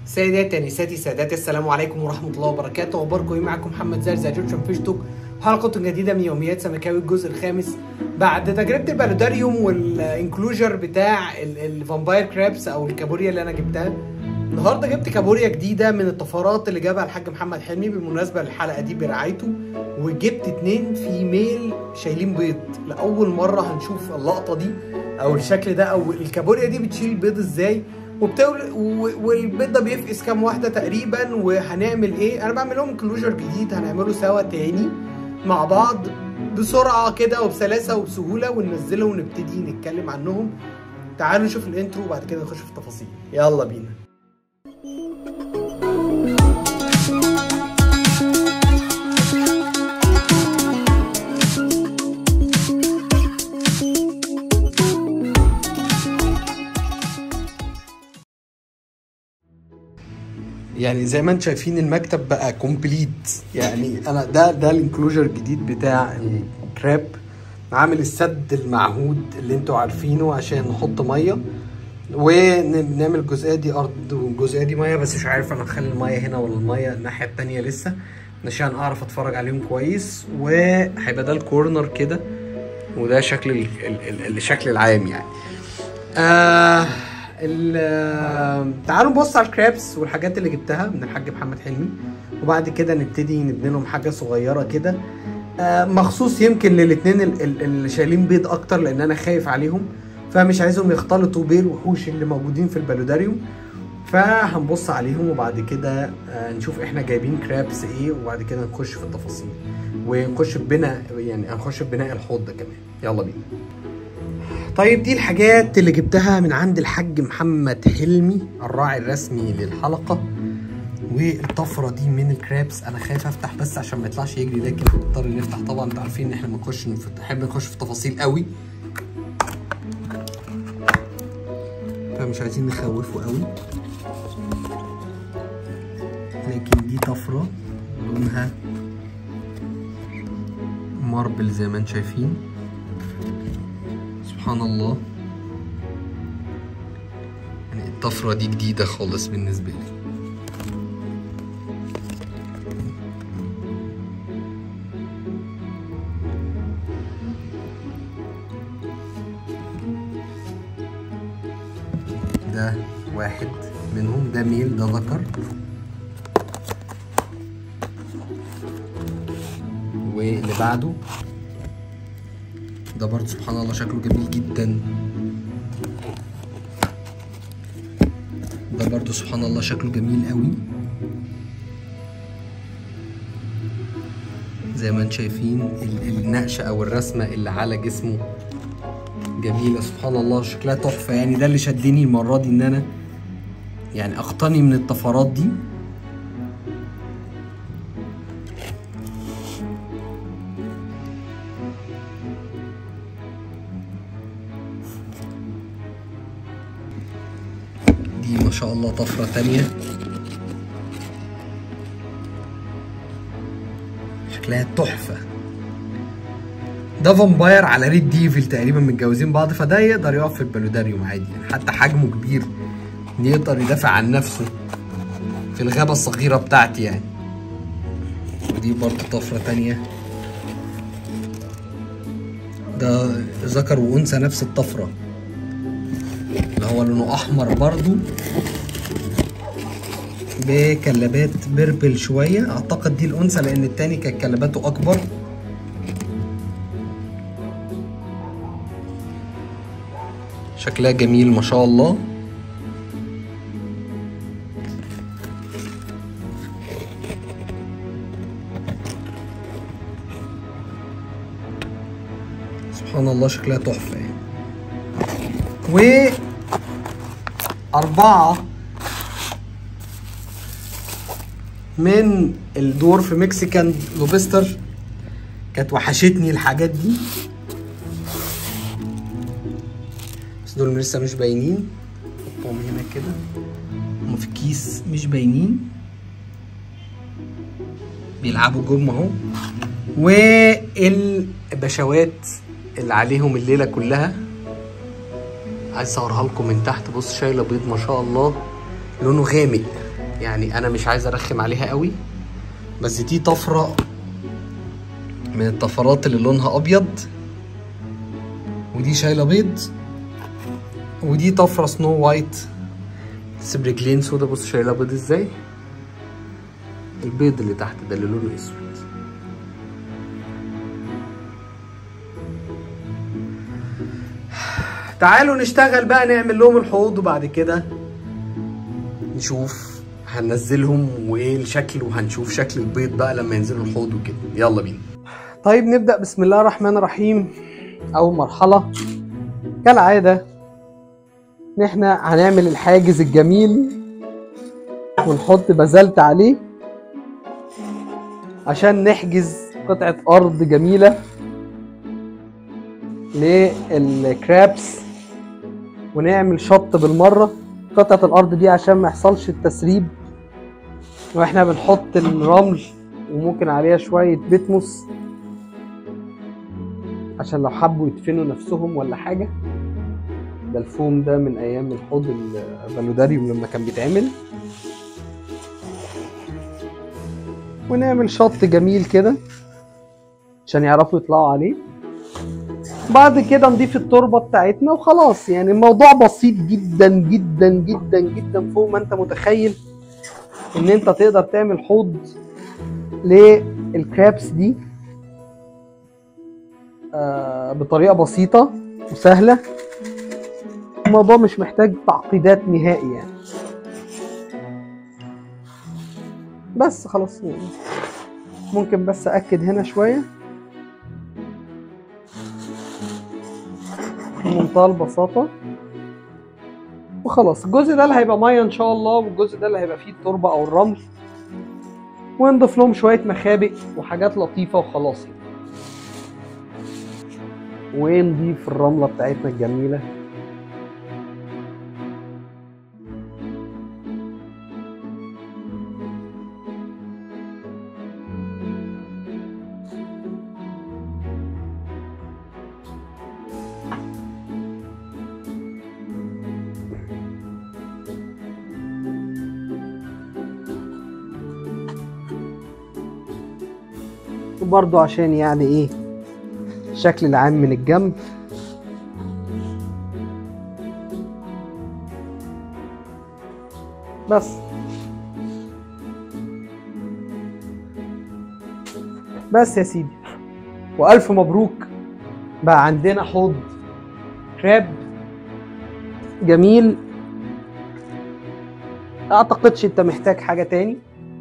سيداتي نساتي سادتي السلام عليكم ورحمه الله وبركاته اخباركم ايه معاكم محمد زرزة جوتشن فيش توك حلقة جديدة من يوميات سمكاوي الجزء الخامس بعد تجربة البالوداريوم والانكلوجر بتاع ال- الفامباير كرابس او الكابوريا اللي انا جبتها النهارده جبت كابوريا جديدة من الطفرات اللي جابها الحاج محمد حلمي بالمناسبة الحلقة دي برعايته وجبت اتنين فيميل شايلين بيض لأول مرة هنشوف اللقطة دي او الشكل ده او الكابوريا دي بتشيل بيض ازاي وبتول... و... والبيض ده بيفقس كام واحده تقريبا وهنعمل ايه انا بعمل لهم كلوجر جديد هنعمله سوا تاني مع بعض بسرعه كده وبسلاسه وبسهوله وننزله ونبتدي نتكلم عنهم تعالوا نشوف الانترو وبعد كده نخش في التفاصيل يلا بينا يعني زي ما انتم شايفين المكتب بقى كومبليت يعني انا ده ده الانكلوجر الجديد بتاع الكراب عامل السد المعهود اللي انتوا عارفينه عشان نحط ميه ونعمل الجزئيه دي ارض والجزئيه دي ميه بس مش عارف انا اخلي الميه هنا ولا الميه الناحيه التانية لسه عشان اعرف اتفرج عليهم كويس وهيبقى ده الكورنر كده وده شكل ال- ال- ال- الشكل العام يعني آه ال- تعالوا نبص على الكرابس والحاجات اللي جبتها من الحاج محمد حلمي وبعد كده نبتدي نبني لهم حاجه صغيره كده آه مخصوص يمكن للاثنين اللي شايلين بيض اكتر لان انا خايف عليهم فمش عايزهم يختلطوا بالوحوش اللي موجودين في البالوداريوم فهنبص عليهم وبعد كده آه نشوف احنا جايبين كرابس ايه وبعد كده نخش في التفاصيل ونخش في بناء يعني هنخش في بناء الحوض ده كمان يلا بينا طيب دي الحاجات اللي جبتها من عند الحاج محمد حلمي الراعي الرسمي للحلقة والطفرة دي من الكرابس انا خايف افتح بس عشان ما يطلعش يجري لكن نضطر نفتح طبعا انتوا عارفين ان احنا بنخش نحب نخش في تفاصيل قوي فمش عايزين نخوفه قوي لكن دي طفرة لونها ماربل زي ما انتم شايفين سبحان الله يعني الطفرة دي جديدة خالص بالنسبة لي ده واحد منهم ده ميل ده ذكر واللي بعده ده برضه سبحان الله شكله جميل جدا ده برضه سبحان الله شكله جميل قوي زي ما انتم شايفين ال- النقشة او الرسمة اللي على جسمه جميلة سبحان الله شكلها تحفة يعني ده اللي شدني المرة دي ان انا يعني اقتني من الطفرات دي دي ما شاء الله طفرة تانية شكلها تحفة ده فامباير على ريد ديفل تقريبا متجوزين بعض فده يقدر يقف في البلوداريوم عادي يعني حتى حجمه كبير يقدر يدافع عن نفسه في الغابة الصغيرة بتاعتي يعني ودي برضه طفرة تانية ده ذكر وأنثى نفس الطفرة اللي هو لونه احمر برضو بكلبات بيربل شويه اعتقد دي الانثى لان التاني كانت كلباته اكبر شكلها جميل ما شاء الله سبحان الله شكلها تحفه يعني و أربعة من الدورف مكسيكان لوبستر كانت وحشتني الحاجات دي بس دول لسه مش باينين حطهم هنا كده هما في كيس مش باينين بيلعبوا جم اهو والبشوات اللي عليهم الليله كلها عايز اصورها لكم من تحت بص شايله بيض ما شاء الله لونه غامق يعني انا مش عايز ارخم عليها قوي بس دي طفره من الطفرات اللي لونها ابيض ودي شايله بيض ودي طفره سنو وايت بس برجلين سودا بص شايله بيض ازاي البيض اللي تحت ده اللي لونه اسود تعالوا نشتغل بقى نعمل لهم الحوض وبعد كده نشوف هننزلهم وايه الشكل وهنشوف شكل البيض بقى لما ينزلوا الحوض وكده يلا بينا طيب نبدأ بسم الله الرحمن الرحيم أول مرحلة كالعادة إن إحنا هنعمل الحاجز الجميل ونحط بازلت عليه عشان نحجز قطعة أرض جميلة للكرابس ونعمل شط بالمرة قطعة الأرض دي عشان ما يحصلش التسريب واحنا بنحط الرمل وممكن عليها شوية بتموس عشان لو حبوا يدفنوا نفسهم ولا حاجة ده الفوم ده من أيام الحوض البالوداريوم لما كان بيتعمل ونعمل شط جميل كده عشان يعرفوا يطلعوا عليه بعد كده نضيف التربة بتاعتنا وخلاص يعني الموضوع بسيط جدا جدا جدا جدا فوق ما انت متخيل ان انت تقدر تعمل حوض للكرابس دي آه بطريقة بسيطة وسهلة الموضوع مش محتاج تعقيدات نهائي يعني بس خلاص يعني ممكن بس أكد هنا شوية بمنتهى البساطة وخلاص الجزء ده اللي هيبقى ميه ان شاء الله والجزء ده اللي هيبقى فيه التربه او الرمل ونضيف لهم شويه مخابئ وحاجات لطيفه وخلاص يعني. ونضيف الرمله بتاعتنا الجميله وبرضو عشان يعني ايه الشكل العام من الجنب بس بس يا سيدي والف مبروك بقى عندنا حوض كراب جميل اعتقدش انت محتاج حاجه تاني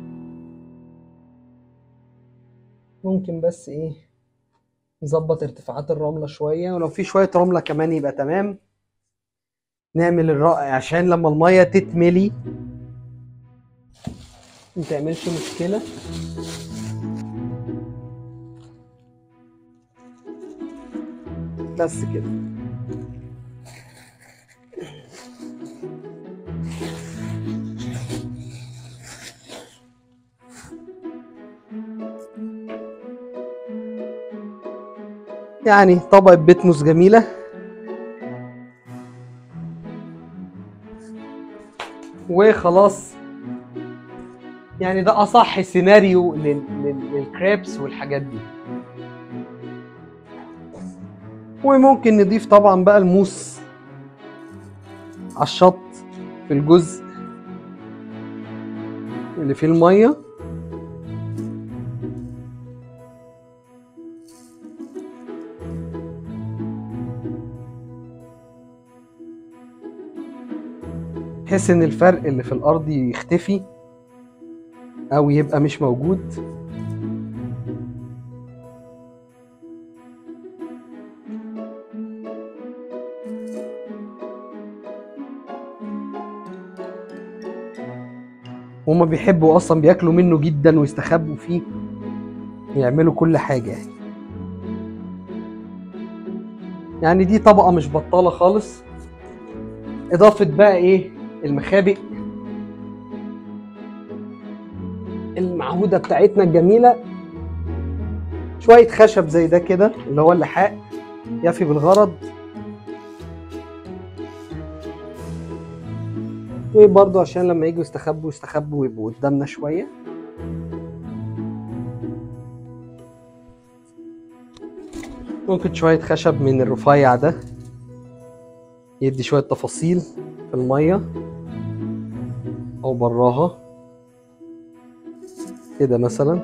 ممكن بس ايه نظبط ارتفاعات الرملة شوية ولو في شوية رملة كمان يبقى تمام نعمل الرأي عشان لما المية تتملي متعملش مشكلة بس كده يعني طبقة بتموس جميلة وخلاص يعني ده أصح سيناريو لل... لل... للكريبس والحاجات دي وممكن نضيف طبعا بقى الموس على الشط في الجزء اللي فيه الميه بحيث ان الفرق اللي في الارض يختفي او يبقى مش موجود هما بيحبوا اصلا بياكلوا منه جدا ويستخبوا فيه يعملوا كل حاجه يعني يعني دي طبقه مش بطاله خالص اضافه بقى ايه المخابئ المعهوده بتاعتنا الجميله شويه خشب زي ده كده اللي هو اللحاء يفي بالغرض وبرضه عشان لما يجوا يستخبوا يستخبوا ويبقوا قدامنا شويه ممكن شوية خشب من الرفيع ده يدي شوية تفاصيل في المية أو براها كده مثلا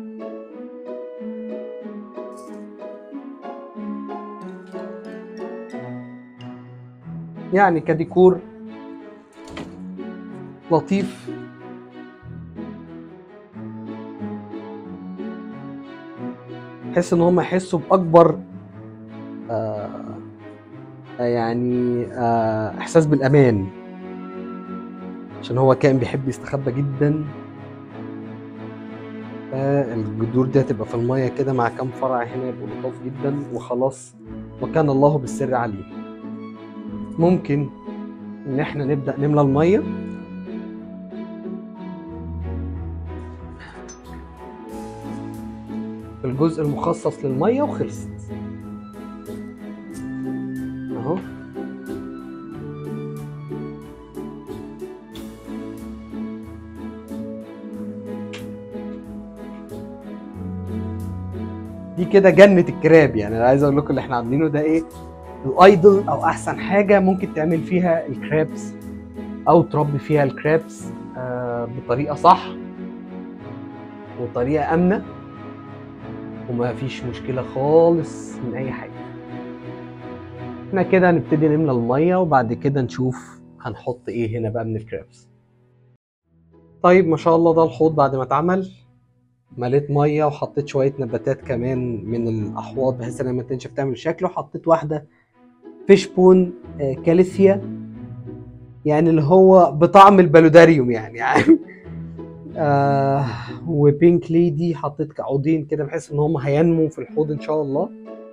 يعني كديكور لطيف بحيث ان هم يحسوا باكبر آه يعني آه احساس بالامان عشان هو كائن بيحب يستخبى جدا فالجذور دي هتبقى في الميه كده مع كام فرع هنا يبقوا لطاف جدا وخلاص وكان الله بالسر عليه ممكن ان احنا نبدا نملى الميه في الجزء المخصص للميه وخلصت اهو دي كده جنة الكراب يعني انا عايز اقول لكم اللي احنا عاملينه ده ايه الايدل او احسن حاجة ممكن تعمل فيها الكرابس او تربي فيها الكرابس آه بطريقة صح وطريقة امنة وما فيش مشكلة خالص من اي حاجة احنا كده هنبتدي نملى المية وبعد كده نشوف هنحط ايه هنا بقى من الكرابس طيب ما شاء الله ده الحوض بعد ما اتعمل مليت ميه وحطيت شويه نباتات كمان من الاحواض بحيث انها ما تنشف تعمل شكل وحطيت واحده فيش بون آه، كاليثيا يعني اللي هو بطعم البلوداريوم يعني يعني آه وبينك ليدي حطيت عودين كده بحيث ان هم هينموا في الحوض ان شاء الله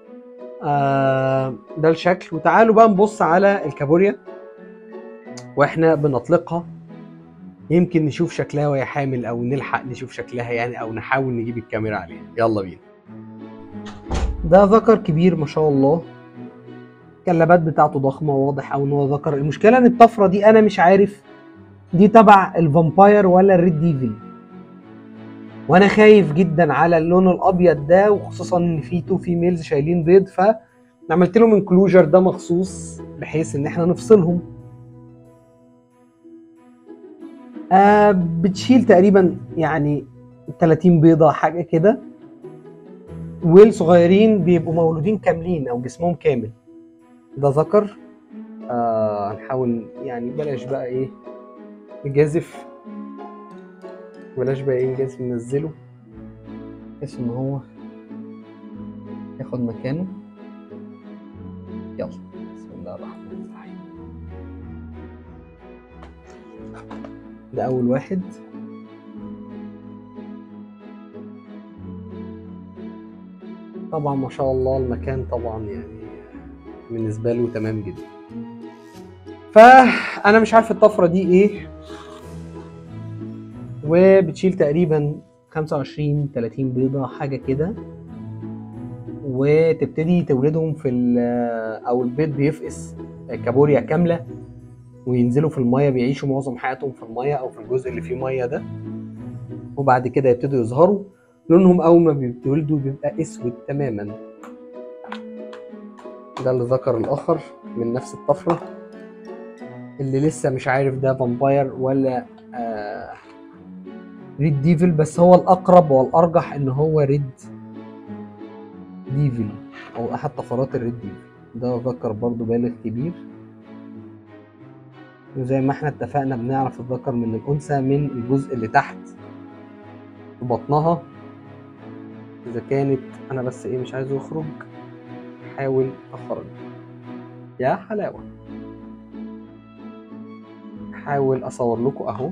آه ده الشكل وتعالوا بقى نبص على الكابوريا واحنا بنطلقها يمكن نشوف شكلها وهي حامل او نلحق نشوف شكلها يعني او نحاول نجيب الكاميرا عليها يلا بينا ده ذكر كبير ما شاء الله الكلابات بتاعته ضخمه واضح او ان هو ذكر المشكله ان الطفره دي انا مش عارف دي تبع الفامباير ولا الريد ديفل وانا خايف جدا على اللون الابيض ده وخصوصا ان في تو فيميلز شايلين بيض فعملت لهم انكلوجر ده مخصوص بحيث ان احنا نفصلهم آه بتشيل تقريبا يعني 30 بيضة حاجة كده والصغيرين بيبقوا مولودين كاملين أو جسمهم كامل ده ذكر آه هنحاول يعني بلاش بقى إيه نجازف بلاش بقى إيه نجازف ننزله بحيث إن هو ياخد مكانه يلا بسم الله الرحمن الرحيم ده أول واحد طبعا ما شاء الله المكان طبعا يعني بالنسبة له تمام جدا فأنا مش عارف الطفرة دي إيه وبتشيل تقريبا 25 30 بيضة حاجة كده وتبتدي تولدهم في ال- أو البيض بيفقس كابوريا كاملة وينزلوا في الميه بيعيشوا معظم حياتهم في الميه او في الجزء اللي فيه ميه ده وبعد كده يبتدوا يظهروا لونهم اول ما بيتولدوا بيبقى اسود تماما ده اللي ذكر الاخر من نفس الطفره اللي لسه مش عارف ده فامباير ولا آه ريد ديفل بس هو الاقرب والارجح ان هو ريد ديفل او احد طفرات الريد ديفل ده ذكر برضو بالغ كبير وزي ما احنا اتفقنا بنعرف الذكر من الأنثى من الجزء اللي تحت في بطنها إذا كانت أنا بس إيه مش عايزه يخرج حاول أخرج يا حلاوة حاول أصور لكم أهو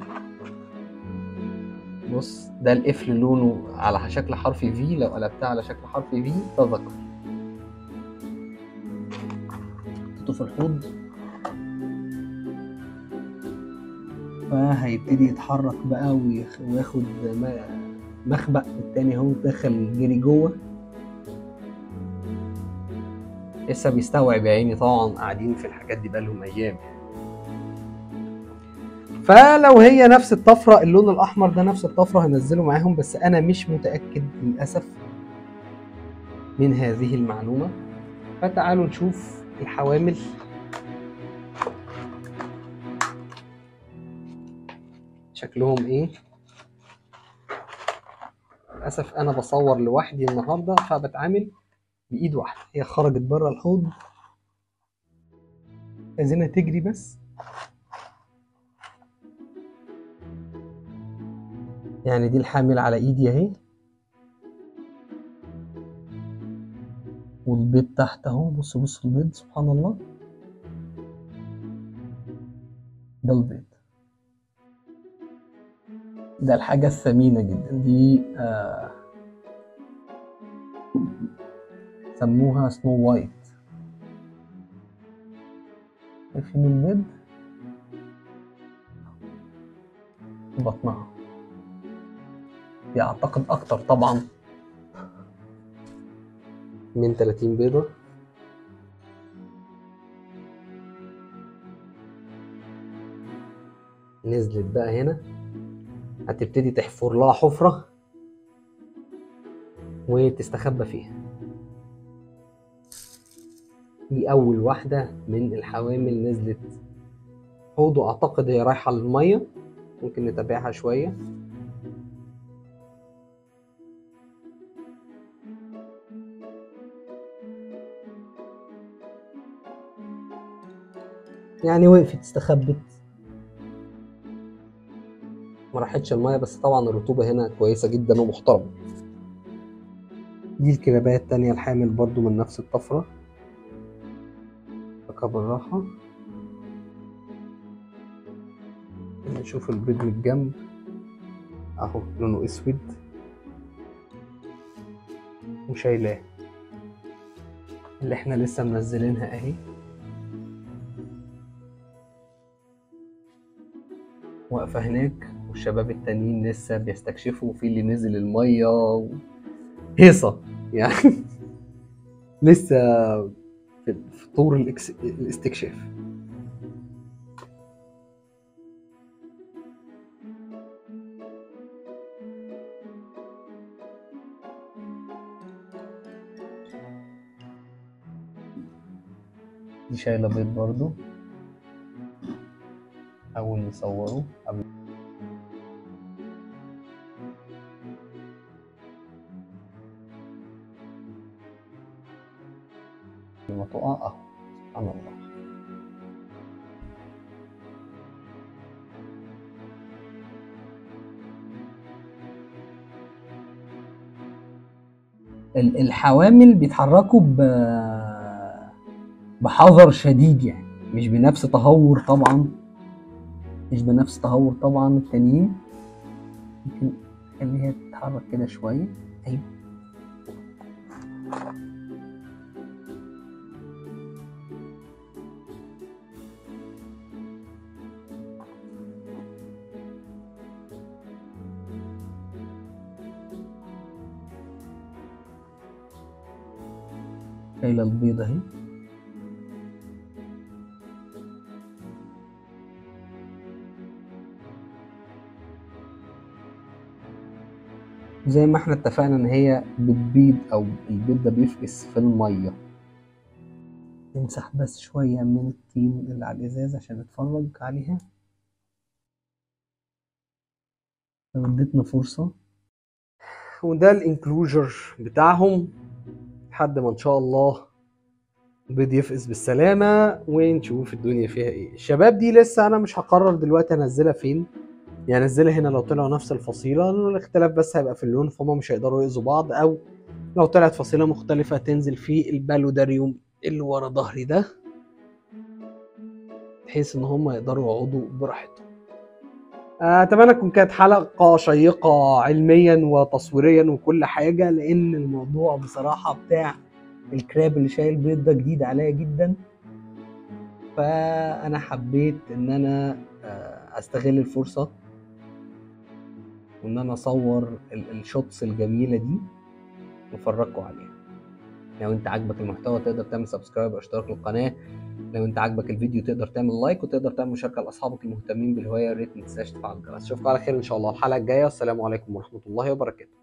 بص ده القفل لونه على شكل حرف في لو قلبتها على شكل حرف في ده ذكر حطيته في الحوض فهيبتدي يتحرك بقى ويخ- وياخد م- مخبأ التاني اهو دخل جري جوه لسه بيستوعب يا عيني طبعا قاعدين في الحاجات دي بقالهم ايام فلو هي نفس الطفره اللون الاحمر ده نفس الطفره هنزله معاهم بس انا مش متاكد للاسف من هذه المعلومه فتعالوا نشوف الحوامل شكلهم ايه للاسف انا بصور لوحدي النهارده فبتعامل بايد واحده هي خرجت بره الحوض عايزينها تجري بس يعني دي الحامل على ايدي اهي والبيض تحت اهو بص بص البيض سبحان الله ده البيض ده الحاجة الثمينة جدا دي آه سموها سنو وايت شايفين البيض بطنها دي اعتقد اكتر طبعا من 30 بيضة نزلت بقى هنا هتبتدي تحفر لها حفرة وتستخبى فيها دي أول واحدة من الحوامل نزلت حوض أعتقد هي رايحة للمية ممكن نتابعها شوية يعني وقفت استخبت ما راحتش المية بس طبعا الرطوبة هنا كويسة جدا ومحترمة دي الكلاباية التانية الحامل برضو من نفس الطفرة فكها بالراحة نشوف البيض من الجنب اهو لونه اسود وشايلاه اللي احنا لسه منزلينها اهي واقفة هناك والشباب التانيين لسه بيستكشفوا في اللي نزل المية و... هيصة يعني لسه في في طور الإكس... الاستكشاف دي شايلة بيض برضو حاول نصوره قبل ما تقع اهو سبحان الله ال- الحوامل بيتحركوا ب بحذر شديد يعني مش بنفس تهور طبعا مش بنفس تهور طبعا التانيين ممكن خليها تتحرك كده شوية أيوة شايلة البيضة اهي زي ما احنا اتفقنا ان هي بتبيض او البيض ده بيفقس في الميه نمسح بس شوية من الطين اللي على الازاز عشان نتفرج عليها لو اديتنا فرصة وده الانكلوجر بتاعهم لحد ما ان شاء الله البيض يفقس بالسلامة ونشوف الدنيا فيها ايه الشباب دي لسه انا مش هقرر دلوقتي انزلها فين يعني انزلها هنا لو طلعوا نفس الفصيلة الاختلاف بس هيبقى في اللون فهم مش هيقدروا يأذوا بعض او لو طلعت فصيلة مختلفة تنزل في البالوداريوم اللي ورا ظهري ده بحيث ان هم يقدروا يقعدوا براحتهم آه، اتمنى تكون كانت حلقه شيقه علميا وتصويريا وكل حاجه لان الموضوع بصراحه بتاع الكراب اللي شايل بيض ده جديد عليا جدا فانا حبيت ان انا آه، استغل الفرصه وان انا اصور ال- الشوتس الجميله دي وافرجكم عليها لو انت عاجبك المحتوى تقدر تعمل سبسكرايب او اشتراك للقناه لو انت عاجبك الفيديو تقدر تعمل لايك وتقدر تعمل مشاركه لاصحابك المهتمين بالهوايه يا ريت ما تنساش تفعل الجرس اشوفكم على خير ان شاء الله الحلقه الجايه والسلام عليكم ورحمه الله وبركاته